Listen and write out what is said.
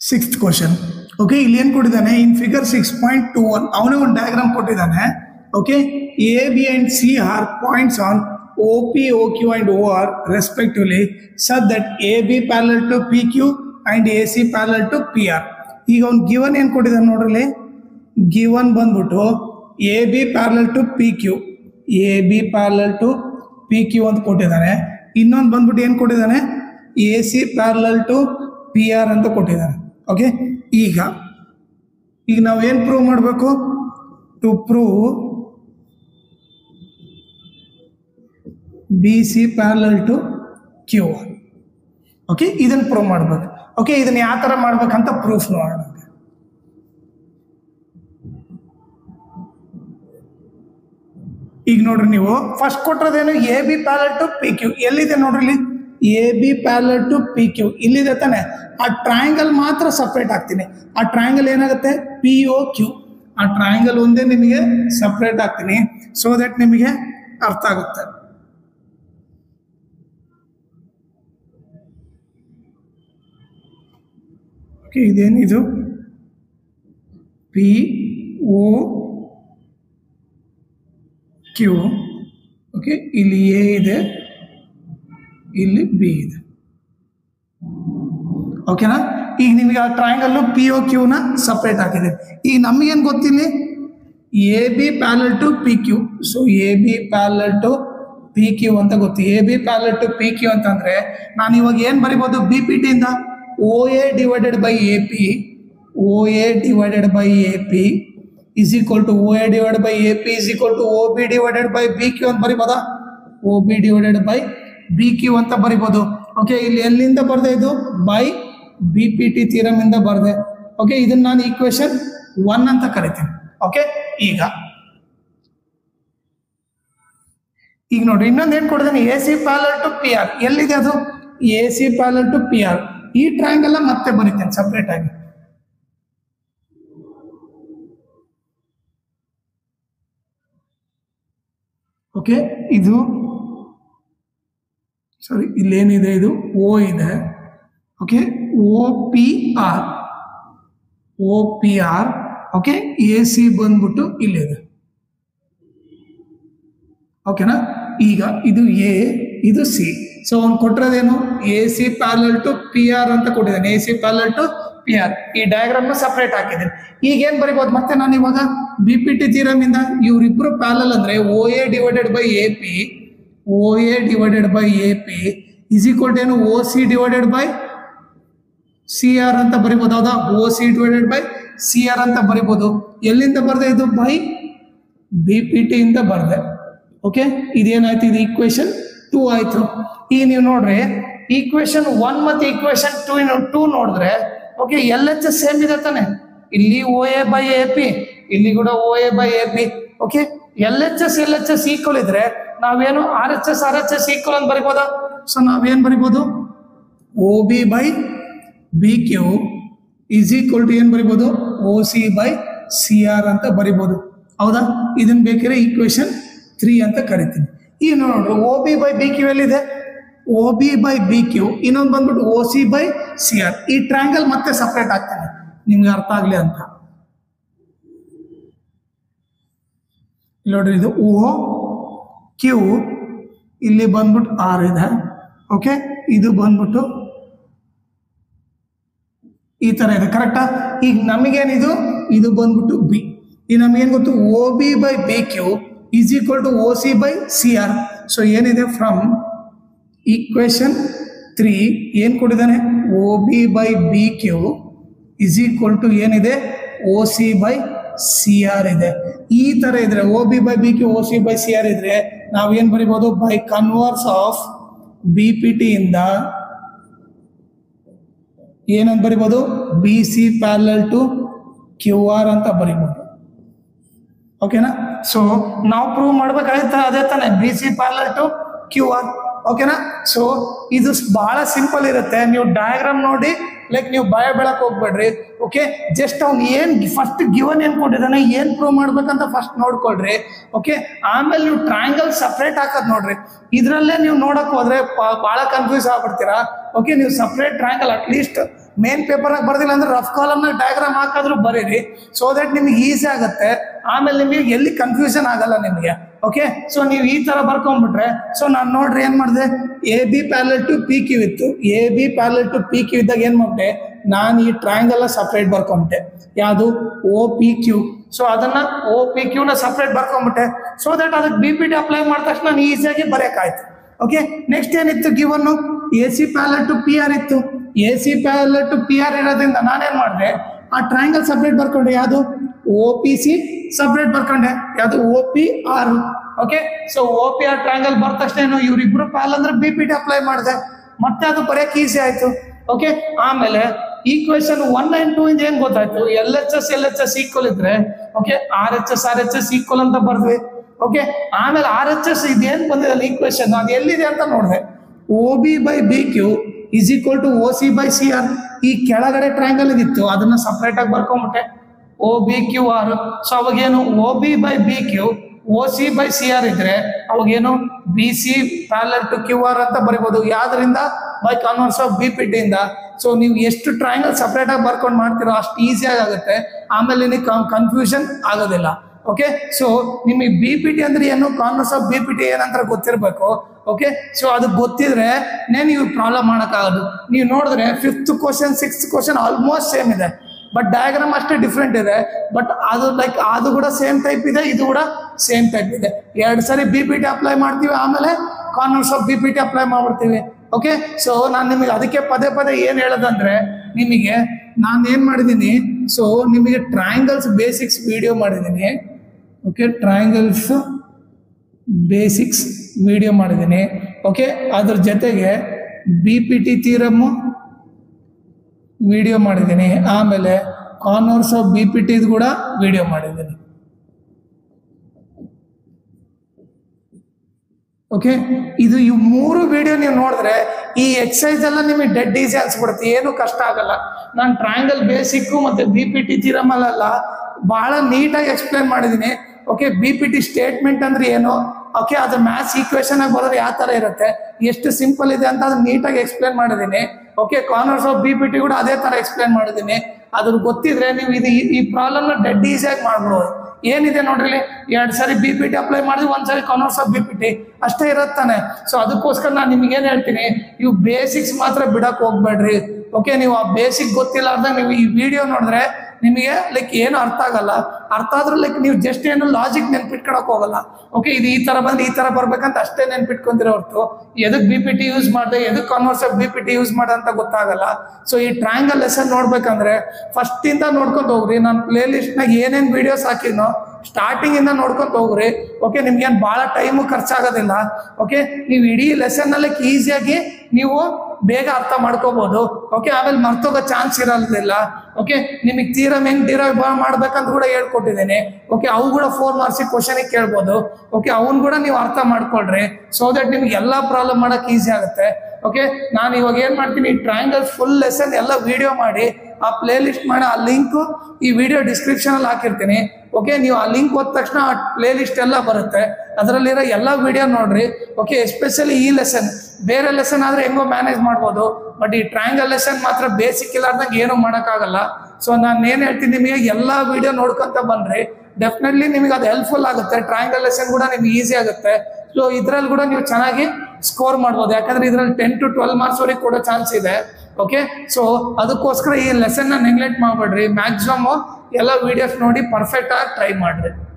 sixth question okay ಇಲ್ಲಿ ಏನ್ ಕೊಟ್ಟಿದ್ದಾನೆ in figure six point two one ಅವನೇ ಒಂದು ಡಯಾಗ್ರಾಮ್ ಕೊಟ್ಟಿದ್ದಾನೆ okay A B and C are points on O P O Q and O R respectively such that A B parallel to P Q and A C parallel to P R ಈಗ ಅವ್ನು given ಏನ್ ಕೊಟ್ಟಿದ್ದಾನೆ ನೋಡ್ರಲ್ಲಿ given ಬಂದ್ಬಿಟ್ಟು A B parallel to P Q A B parallel to P Q ಅಂತ ಕೊಟ್ಟಿದ್ದಾನೆ ಇನ್ನೊಂದು ಬಂದ್ಬಿಟ್ಟು ಏನು ಕೊಟ್ಟಿದ್ದಾನೆ A C parallel to P R ಅಂತ ಕೊಟ್ಟಿದ್ದಾನೆ ಓಕೆ ಈಗ ಈಗ ನಾವು ಏನು ಪ್ರೂವ್ ಮಾಡಬೇಕು to prove B C parallel to Q R okay ಇದನ್ನು ಪ್ರೂವ್ ಮಾಡಬೇಕು ಓಕೆ ಇದನ್ನ ಯಾವ ಥರ ಮಾಡ್ಬೇಕಂತ ಪ್ರೂಫ್ ನೋಡೋಣ ಈಗ ನೋಡ್ರಿ ನೀವು ಫಸ್ಟ್ ಕೊಟ್ಟಿರೋದೇನು A B parallel to P Q ಎಲ್ಲಿದೆ ನೋಡ್ರಿ ಇಲ್ಲಿ A B parallel to P Q ಇಲ್ಲಿದೆ ತಾನೆ ಆ ಟ್ರಯಾಂಗಲ್ ಮಾತ್ರ ಸಪ್ರೇಟ್ ಆಗ್ತೀನಿ ಆ ಟ್ರಯಾಂಗಲ್ ಏನಾಗುತ್ತೆ ಪಿ ಒ ಕ್ಯೂ ಆ ಟ್ರಯಾಂಗಲ್ ಒಂದೇ ನಿಮಗೆ ಸಪ್ರೇಟ್ ಆಗ್ತೀನಿ ಸೊ ದಟ್ ನಿಮಗೆ ಅರ್ಥ ಆಗುತ್ತೆ ಓಕೆ ಇದೇನಿದು ಪಿ ಒ ಕ್ಯೂ ಓಕೆ ಇಲ್ಲಿ ಎ ಇದೆ ಇಲ್ಲಿ ಬಿ ಇದೆ ಓಕೆನಾ ಈಗ ನಿಮಗೆ ಆ ಟ್ರಯಾಂಗಲ್ ಪಿ ಒ ಕ್ಯೂನ ಸಪ್ರೇಟ್ ಹಾಕಿದೆ ಈಗ ನಮಗೇನು ಗೊತ್ತಿಲ್ಲಿ A B parallel to P Q so A B parallel to P Q ಅಂತ ಗೊತ್ತು A B parallel to P Q ಅಂತಂದ್ರೆ ನಾನು ಇವಾಗ ಏನು ಬರಿಬೋದು ಬಿ ಪಿ ಟಿಯಿಂದ O A divided by A P O A divided by A P is equal to O A divide by A P is equal to O B divided by B Q ಅಂತ ಬರಿಬೋದಾ O B divided by B Q ಅಂತ ಬರಿಬೋದು okay ಇಲ್ಲಿ ಎಲ್ಲಿಂದ ಬರ್ದೆ ಇದು by B P T theorem ಇಂದ ಬರ್ದೆ ಓಕೆ ಇದನ್ನ ನಾನು ಈಕ್ವೇಶನ್ ಒನ್ ಅಂತ ಕರಿತೀನಿ ಓಕೆ ಈಗ ಈಗ ನೋಡ್ರಿ ಇನ್ನೊಂದು ಏನ್ ಕೊಡಿದಾನೆ A C parallel to P R ಎಲ್ಲಿದೆ ಅದು A C parallel to P R ಈ ಟ್ರಯಾಂಗಲ್ ಮತ್ತೆ ಬರೀತೇನೆ ಸಪ್ರೇಟ್ ಆಗಿ ಓಕೆ ಇದು ಸಾರಿ ಇಲ್ಲೇನಿದೆ ಇದು ಓ ಇದೆ okay O P R O P R okay A C ಬಂದ್ಬಿಟ್ಟು ಇಲ್ಲಿದೆ ಓಕೆನಾ ಈಗ ಇದು ಎ ಇದು ಸಿ ಸೊ ಅವ್ನು ಕೊಟ್ಟಿರೋದೇನು A C parallel to P R ಅಂತ ಕೊಟ್ಟಿದ್ದಾನೆ A C parallel to P R ಈ ಡಯಾಗ್ರಾಮ್ ಸಪ್ರೇಟ್ ಹಾಕಿದ್ದೀನಿ ಈಗ ಏನ್ ಬರಿಬೋದು ಮತ್ತೆ ನಾನು ಇವಾಗ ಬಿ ಪಿ ಟಿ ಥಿಯರಮ್ ಇಂದ ಇವ್ರಿಬ್ರು ಪ್ಯಾಲಲ್ ಅಂದ್ರೆ O A divided by A P O A divided by A P is equal ಏನು O C divided by C R ಅಂತ ಬರಿಬೋದು ಹೌದಾ O C divided by C R ಅಂತ ಬರಿಬೋದು ಎಲ್ಲಿಂದ ಬರ್ದೆ ಇದು ಬೈ ಬಿ ಪಿ ಟಿ ಇಂದ ಬರ್ದೆ ಓಕೆ ಇದೇನಾಯ್ತು ಇದು ಈಕ್ವೇಶನ್ ಟೂ ಆಯ್ತು ಈಗ ನೀವು ನೋಡ್ರಿ ಈಕ್ವೇಶನ್ ಒನ್ ಮತ್ತು ಈಕ್ವೇಶನ್ ಟೂ ಟೂ ನೋಡಿದ್ರೆ okay L H S same ಇದೆ ತಾನೆ ಇಲ್ಲಿ O A by A P ಇಲ್ಲಿ ಕೂಡ O A by A P okay L H S L H S equal ಇದ್ರೆ ನಾವೇನು R H S R H S equal ಅಂತ ಬರಿಬೋದಾ ಸೊ ನಾವೇನ್ ಬರಿಬೋದು O B by B Q is equal to ಏನು ಬರಿಬೋದು O C by C R ಅಂತ ಬರಿಬೋದು ಹೌದಾ ಇದನ್ನ ಬೇಕಿದ್ರೆ ಈಕ್ವೇಶನ್ ತ್ರೀ ಅಂತ ಕರಿತೀನಿ ಈಗ ನೋಡ್ರಿ O B by B Q ಎಲ್ಲಿದೆ O B by B Q ಇನ್ನೊಂದು ಬಂದ್ಬಿಟ್ಟು O C by C R ಈ ಟ್ರಯಾಂಗಲ್ ಮತ್ತೆ ಸಪ್ರೇಟ್ ಆಗ್ತಾನೆ ನಿಮ್ಗೆ ಅರ್ಥ ಆಗಲಿ ಅಂತ ಇಲ್ಲಿ ನೋಡ್ರಿ ಇದು ಓ ಕ್ಯೂ ಇಲ್ಲಿ ಬಂದ್ಬಿಟ್ಟು ಆರ್ ಇದೆ ಓಕೆ ಇದು ಬಂದ್ಬಿಟ್ಟು ಈ ತರ ಇದೆ ಕರೆಕ್ಟಾ ಈಗ ನಮಗೇನಿದು ಇದು ಬಂದ್ಬಿಟ್ಟು ಬಿ ಈಗ ನಮಗೇನು ಗೊತ್ತು O B by B Q is equal to O C by C R so ಏನಿದೆ ಫ್ರಮ್ ಈಕ್ವೇಶನ್ ತ್ರೀ ಏನು ಕೊಟ್ಟಿದ್ದಾನೆ O B by B Q is equal to ಏನಿದೆ O C by C R ಇದೆ ಈ ತರ ಇದ್ರೆ O B by B Q O C by C R ಇದ್ರೆ ನಾವೇನ್ ಬರಿಬೋದು by converse of B P T ಇಂದ ಏನಂತ ಬರಿಬೋದು B C parallel to Q R ಅಂತ ಬರಿಬೋದು ಓಕೆನಾ ಸೊ ನಾವು ಪ್ರೂವ್ ಮಾಡ್ಬೇಕಾಗುತ್ತೆ ಅದೇ ತಾನೆ B C parallel to Q R ಓಕೆನಾ ಸೊ ಇದು ಬಹಳ ಸಿಂಪಲ್ ಇರುತ್ತೆ ನೀವು ಡಯಾಗ್ರಾಮ್ ನೋಡಿ ಲೈಕ್ ನೀವು ಭಯ ಬೆಳಕ್ ಹೋಗ್ಬೇಡ್ರಿ ಓಕೆ ಜಸ್ಟ್ ಅವ್ನು ಏನ್ ಫಸ್ಟ್ ಗಿವನ್ ಏನ್ ಕೊಟ್ಟಿದ್ದಾನೆ ಏನ್ ಪ್ರೂವ್ ಮಾಡ್ಬೇಕಂತ ಫಸ್ಟ್ ನೋಡ್ಕೊಳ್ರಿ ಓಕೆ ಆಮೇಲೆ ನೀವು ಟ್ರಯಾಂಗಲ್ ಸಪ್ರೇಟ್ ಹಾಕೋದ್ ನೋಡ್ರಿ ಇದ್ರಲ್ಲೇ ನೀವು ನೋಡಕ್ ಹೋದ್ರೆ ಪ- ಬಹಳ ಕನ್ಫ್ಯೂಸ್ ಆಗ್ಬಿಡ್ತೀರಾ ಓಕೆ ನೀವು ಸಪ್ರೇಟ್ ಟ್ರಯಾಂಗಲ್ ಅಟ್ಲೀಸ್ಟ್ ಮೇನ್ ಪೇಪರ್ನಾಗ ಬರ್ದಿಲ್ಲ ಅಂದ್ರೆ ರಫ್ ಕಾಲಮ್ನಾಗ ಡಯಾಗ್ರಾಮ್ ಹಾಕಾದ್ರೂ ಬರೀರಿ ಸೊ ದಟ್ ನಿಮ್ಗೆ ಈಸಿ ಆಗುತ್ತೆ ಆಮೇಲೆ ನಿಮಗೆ ಎಲ್ಲಿ ಕನ್ಫ್ಯೂಷನ್ ಆಗಲ್ಲ ನಿಮಗೆ ಓಕೆ ಸೊ ನೀವು ಈ ತರ ಬರ್ಕೊಂಡ್ಬಿಟ್ರೆ ಸೊ ನಾನು ನೋಡ್ರಿ ಏನ್ ಮಾಡಿದೆ A B parallel to P Q ಇತ್ತು A B parallel to P Q ಇದ್ದಾಗ ಏನ್ ಮಾಡ್ದೆ ನಾನು ಈ ಟ್ರಯಾಂಗಲ್ ಸಪ್ರೇಟ್ ಬರ್ಕೊಂಬಿಟ್ಟೆ ಯಾವುದು ಓ ಪಿ ಕ್ಯೂ ಸೊ ಅದನ್ನ ಓ ಪಿ ಕ್ಯೂನ ಸಪ್ರೇಟ್ ಬರ್ಕೊಂಬಿಟ್ಟೆ ಸೊ ದಟ್ ಅದಕ್ಕೆ ಬಿ ಪಿ ಟಿ ಅಪ್ಲೈ ಮಾಡಿದ ತಕ್ಷಣ ನಾನು ಈಸಿಯಾಗಿ ಬರೆಯೋಕ್ಕಾಯ್ತು ಓಕೆ ನೆಕ್ಸ್ಟ್ ಏನಿತ್ತು given A C parallel to P R ಇತ್ತು A C parallel to P R ಇರೋದ್ರಿಂದ ನಾನೇನ್ ಮಾಡಿದೆ ಆ ಟ್ರಯಾಂಗಲ್ ಸಪ್ರೇಟ್ ಬರ್ಕೊಂಡೆ ಯಾವುದು ಓ ಪಿ ಸಿ ಸಪ್ರೇಟ್ ಬರ್ಕೊಂಡೆ ಯಾವುದು O P R okay so O P R triangle ಬರ್ದ ತಕ್ಷಣ ಏನು ಇವ್ರಿಬ್ರು ಪ್ಯಾಲ್ ಅಂದ್ರೆ ಬಿ ಪಿ ಟಿ ಅಪ್ಲೈ ಮಾಡಿದೆ ಮತ್ತೆ ಅದು ಬರೆಯಕ್ಕೆ ಈಸಿ ಆಯ್ತು ಓಕೆ ಆಮೇಲೆ ಈಕ್ವೇಶನ್ ಒನ್ ಅಂಡ್ ಟೂ ಇಂದ ಏನ್ ಗೊತ್ತಾಯ್ತು L H S L H S equal ಇದ್ರೆ okay R H S R H S equal ಅಂತ ಬರ್ದ್ವಿ ಓಕೆ ಆಮೇಲೆ ಆರ್ ಎಚ್ ಎಸ್ ಇದೇನ್ ಬಂದಿದೆ ಈಕ್ವೇಶನ್ ಅದು ಎಲ್ಲಿದೆ ಅಂತ ನೋಡಿದೆ O B by B Q is equal to O C by C R ಈ ಕೆಳಗಡೆ ಟ್ರಯಾಂಗಲ್ ಇತ್ತು ಅದನ್ನ ಸಪ್ರೇಟ್ ಆಗಿ ಬರ್ಕೊಂಬಿಟ್ಟೆ O B Q R so ಅವಾಗೇನು O B by B Q O C by C R ಇದ್ರೆ ಅವಾಗೇನು B C parallel to Q R ಅಂತ ಬರಿಬೋದು ಯಾವ್ದ್ರಿಂದ by converse of B P ಟಿಯಿಂದ ಸೊ ನೀವು ಎಷ್ಟು ಟ್ರಯಾಂಗಲ್ ಸಪ್ರೇಟ್ ಆಗಿ ಬರ್ಕೊಂಡು ಮಾಡ್ತೀರೋ ಅಷ್ಟು ಈಸಿಯಾಗಿ ಆಗುತ್ತೆ ಆಮೇಲೆ ನಿಮಗೆ ಕನ್ಫ್ಯೂಷನ್ ಆಗೋದಿಲ್ಲ ಓಕೆ ಸೊ ನಿಮಗೆ ಬಿ ಪಿ ಟಿ ಅಂದ್ರೆ ಏನು converse of B P T ಏನಂತ ಗೊತ್ತಿರಬೇಕು ಓಕೆ ಸೊ ಅದು ಗೊತ್ತಿದ್ರೆ ನೀವು ಪ್ರಾಬ್ಲಮ್ ಮಾಡೋಕ್ಕಾಗೋದು ನೀವು ನೋಡಿದ್ರೆ fifth question sixth question almost same ಇದೆ ಬಟ್ ಡಯಾಗ್ರಾಮ್ ಅಷ್ಟೇ ಡಿಫ್ರೆಂಟ್ ಇದೆ ಬಟ್ ಅದು ಲೈಕ್ ಅದು ಕೂಡ ಸೇಮ್ ಟೈಪ್ ಇದೆ ಇದು ಕೂಡ ಸೇಮ್ ಟೈಪ್ ಇದೆ ಎರಡು ಸರಿ ಬಿ ಪಿ ಟಿ ಅಪ್ಲೈ ಮಾಡ್ತೀವಿ ಆಮೇಲೆ converse of B P T apply ಮಾಡ್ಬಿಡ್ತೀವಿ ಓಕೆ ಸೊ ನಾನು ನಿಮಗೆ ಅದಕ್ಕೆ ಪದೇ ಪದೇ ಏನು ಹೇಳೋದಂದ್ರೆ ನಿಮಗೆ ನಾನು ಏನು ಮಾಡಿದ್ದೀನಿ ಸೊ ನಿಮಗೆ ಟ್ರಯಾಂಗಲ್ಸ್ ಬೇಸಿಕ್ಸ್ ವಿಡಿಯೋ ಮಾಡಿದ್ದೀನಿ ಓಕೆ ಟ್ರಯಾಂಗಲ್ಸ್ ಬೇಸಿಕ್ಸ್ ವಿಡಿಯೋ ಮಾಡಿದ್ದೀನಿ ಓಕೆ ಅದ್ರ ಜೊತೆಗೆ B P T theorem video ಮಾಡಿದ್ದೀನಿ ಆಮೇಲೆ ಕಾನ್ವರ್ಸ್ ಆಫ್ ಬಿ ಪಿ ಟಿದು ಕೂಡ ವಿಡಿಯೋ ಮಾಡಿದ್ದೀನಿ ಓಕೆ ಇದು ಈ ಮೂರು ವಿಡಿಯೋ ನೀವು ನೋಡಿದ್ರೆ ಈ ಎಕ್ಸಸೈಸ್ ಎಲ್ಲ ನಿಮಗೆ ಡೆಡ್ ಈಸಿ ಅನ್ಸ್ಬಿಡುತ್ತೆ ಏನು ಕಷ್ಟ ಆಗಲ್ಲ ನಾನು ಟ್ರಯಾಂಗಲ್ ಬೇಸಿಕ್ಕು ಮತ್ತೆ ಬಿ ಪಿ ಟಿ ತೀರಮಲ್ಲ ಬಹಳ ನೀಟಾಗಿ ಎಕ್ಸ್ಪ್ಲೇನ್ ಮಾಡಿದ್ದೀನಿ okay B P T statement ಅಂದ್ರೆ ಏನು ಓಕೆ ಅದು ಮ್ಯಾಥ್ಸ್ ಈಕ್ವೇಶನ್ ಆಗಿ ಬರೋದು ಯಾವ ತರ ಇರುತ್ತೆ ಎಷ್ಟು ಸಿಂಪಲ್ ಇದೆ ಅಂತ ಅದನ್ನ ನೀಟಾಗಿ ಎಕ್ಸ್ಪ್ಲೇನ್ ಮಾಡಿದ್ದೀನಿ okay corners of B P T ಕೂಡ ಅದೇ ತರ ಎಕ್ಸ್ಪ್ಲೇನ್ ಮಾಡಿದ್ದೀನಿ ಅದ್ರ ಗೊತ್ತಿದ್ರೆ ನೀವು ಇದು ಈ- ಈ ಪ್ರಾಬ್ಲಮ್ನ ಡೆಡ್ ಈಸಿಯಾಗಿ ಮಾಡ್ಬೋದು ಏನಿದೆ ನೋಡ್ರಿ ಇಲ್ಲಿ ಎರಡು ಸರಿ ಬಿ ಪಿ ಟಿ ಅಪ್ಲೈ ಮಾಡಿದ್ವಿ ಒಂದ್ಸರಿ converse of B P T ಅಷ್ಟೇ ಇರುತ್ತಾನೆ ಸೊ ಅದಕ್ಕೋಸ್ಕರ ನಾನು ನಿಮ್ಗೆ ಏನ್ ಹೇಳ್ತೀನಿ ಇವು ಬೇಸಿಕ್ಸ್ ಮಾತ್ರ ಬಿಡಕ್ ಹೋಗ್ಬೇಡ್ರಿ ಓಕೆ ನೀವು ಆ ಬೇಸಿಕ್ ಗೊತ್ತಿಲ್ಲಾರ್ದಾಗ ನೀವು ಈ ವಿಡಿಯೋ ನೋಡಿದ್ರೆ ನಿಮಗೆ ಲೈಕ್ ಏನು ಅರ್ಥ ಆಗಲ್ಲ ಅರ್ಥ ಆದ್ರೂ ಲೈಕ್ ನೀವು ಜಸ್ಟ್ ಏನು ಲಾಜಿಕ್ ನೆನ್ಪಿಟ್ಕೊಳಕ್ ಹೋಗಲ್ಲ ಓಕೆ ಇದು ಈ ತರ ಬಂದ್ರೆ ಈ ತರ ಬರ್ಬೇಕಂತ ಅಷ್ಟೇ ನೆನ್ಪಿಟ್ಕೊಂತಿರೋ ಹೊರತು ಎದಕ್ ಬಿ ಪಿ ಟಿ ಯೂಸ್ ಮಾಡಿದೆ ಎದಕ್ converse of B P T use ಮಾಡ ಅಂತ ಗೊತ್ತಾಗಲ್ಲ ಸೊ ಈ ಟ್ರಯಾಂಗಲ್ ಲೆಸನ್ ನೋಡ್ಬೇಕಂದ್ರೆ ಫಸ್ಟ್ ಇಂದ ನೋಡ್ಕೊಂತ ಹೋಗ್ರಿ ನಾನು ಪ್ಲೇ ಲಿಸ್ಟ್ನಾಗ ಏನೇನ್ ವಿಡಿಯೋಸ್ ಹಾಕಿನೋ ಸ್ಟಾರ್ಟಿಂಗ್ ಇಂದ ನೋಡ್ಕೊಂತ ಹೋಗ್ರಿ ಓಕೆ ನಿಮ್ಗೇನು ಭಾಳ ಟೈಮು ಖರ್ಚಾಗೋದಿಲ್ಲ ಓಕೆ ನೀವು ಇಡೀ ಲೆಸನ್ ಅಲ್ಲಿ ಈಸಿಯಾಗಿ ನೀವು ಬೇಗ ಅರ್ಥ ಮಾಡ್ಕೋಬಹುದು ಓಕೆ ಆಮೇಲೆ ಮರ್ತೋಗೋ ಚಾನ್ಸ್ ಇರೋದಿಲ್ಲ ಓಕೆ ನಿಮಗೆ ತೀರಮ್ ಹೆಂಗ್ ಡಿರೈವ್ ಮಾಡ್ಬೇಕಂತ ಕೂಡ ಹೇಳ್ಕೊಟ್ಟಿದ್ದೀನಿ ಓಕೆ ಅವು ಕೂಡ ಫೋರ್ ಮಾರ್ಕ್ಸಿಗೆ ಕ್ವಶನಿಗೆ ಕೇಳ್ಬೋದು ಓಕೆ ಅವನ್ ಕೂಡ ನೀವು ಅರ್ಥ ಮಾಡ್ಕೊಳ್ರಿ ಸೊ ದಟ್ ನಿಮ್ಗೆ ಎಲ್ಲಾ ಪ್ರಾಬ್ಲಮ್ ಮಾಡಕ್ ಈಸಿ ಆಗುತ್ತೆ ಓಕೆ ನಾನು ಇವಾಗ ಏನ್ ಮಾಡ್ತೀನಿ ಟ್ರಯಾಂಗಲ್ ಫುಲ್ ಲೆಸನ್ ಎಲ್ಲ ವಿಡಿಯೋ ಮಾಡಿ ಆ ಪ್ಲೇ ಲಿಸ್ಟ್ ಮಾಡಿ ಆ ಲಿಂಕ್ ಈ ವಿಡಿಯೋ ಡಿಸ್ಕ್ರಿಪ್ಷನ್ ಅಲ್ಲಿ ಹಾಕಿರ್ತೀನಿ ಓಕೆ ನೀವು ಆ ಲಿಂಕ್ ಹೋದ ತಕ್ಷಣ ಆ ಪ್ಲೇ ಲಿಸ್ಟ್ ಎಲ್ಲ ಬರುತ್ತೆ ಅದರಲ್ಲಿರೋ ಎಲ್ಲ ವಿಡಿಯೋ ನೋಡ್ರಿ ಓಕೆ ಎಸ್ಪೆಷಲಿ ಈ ಲೆಸನ್ ಬೇರೆ ಲೆಸನ್ ಆದ್ರೆ ಹೆಂಗೋ ಮ್ಯಾನೇಜ್ ಮಾಡ್ಬೋದು ಬಟ್ ಈ ಟ್ರಯಾಂಗಲ್ ಲೆಸನ್ ಮಾತ್ರ ಬೇಸಿಕ್ ಇಲ್ಲಾರ್ದಂಗೆ ಏನು ಮಾಡೋಕ್ಕಾಗಲ್ಲ ಸೊ ನಾನು ಏನು ಹೇಳ್ತೀನಿ ನಿಮಗೆ ಎಲ್ಲ ವಿಡಿಯೋ ನೋಡ್ಕೊಂತ ಬನ್ರಿ ಡೆಫಿನೆಟ್ಲಿ ನಿಮಗೆ ಅದು ಹೆಲ್ಪ್ಫುಲ್ ಆಗುತ್ತೆ ಟ್ರಯಾಂಗಲ್ ಲೆಸನ್ ಕೂಡ ನಿಮ್ಗೆ ಈಸಿ ಆಗುತ್ತೆ ಸೊ ಇದ್ರಲ್ಲಿ ಕೂಡ ನೀವು ಚೆನ್ನಾಗಿ ಸ್ಕೋರ್ ಮಾಡ್ಬೋದು ಯಾಕಂದ್ರೆ ಇದ್ರಲ್ಲಿ ಟೆನ್ ಟು ಟ್ವೆಲ್ ಮಾರ್ಕ್ಸ್ ವರೆಗೆ ಕೊಡೋ ಚಾನ್ಸ್ ಇದೆ ಓಕೆ ಸೊ ಅದಕ್ಕೋಸ್ಕರ ಈ ಲೆಸನ್ನ ನೆಗ್ಲೆಕ್ಟ್ ಮಾಡಬೇಡ್ರಿ ಮ್ಯಾಕ್ಸಿಮಮ್ ಎಲ್ಲ ವಿಡಿಯೋಸ್ ನೋಡಿ ಪರ್ಫೆಕ್ಟ್ ಆಗಿ ಟ್ರೈ ಮಾಡ್ರಿ